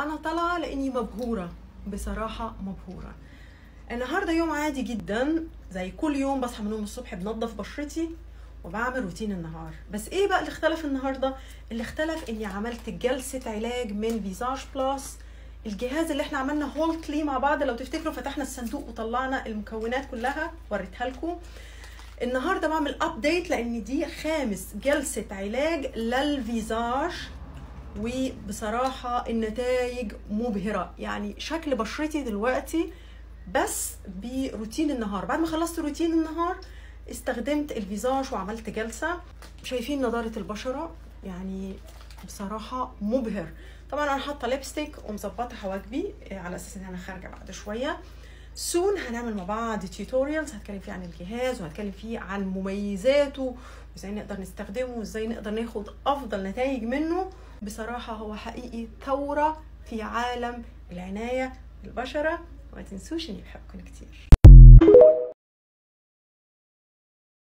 انا طالعه لاني مبهوره بصراحه مبهوره النهارده يوم عادي جدا زي كل يوم بصحى من النوم الصبح بنظف بشرتي وبعمل روتين النهار بس ايه بقى اللي اختلف النهارده اللي اختلف اني عملت جلسه علاج من فيزاج بلس الجهاز اللي احنا عملنا هولت ليه مع بعض لو تفتكروا فتحنا الصندوق وطلعنا المكونات كلها وريتها لكم النهارده بعمل ابديت لان دي خامس جلسه علاج للفيزاج وبصراحه النتائج مبهره يعني شكل بشرتي دلوقتي بس بروتين النهار بعد ما خلصت روتين النهار استخدمت الفيزاج وعملت جلسه شايفين نضاره البشره يعني بصراحه مبهر طبعا انا حاطه ليبستيك ومظبطه حواجبي على اساس ان انا خارجه بعد شويه سون هنعمل مع بعض تيوتوريالز هتكلم فيه عن الجهاز وهتكلم فيه عن مميزاته وازاي نقدر نستخدمه وازاي نقدر ناخد افضل نتائج منه بصراحه هو حقيقي ثوره في عالم العنايه بالبشره وما تنسوش اني بحبكم كتير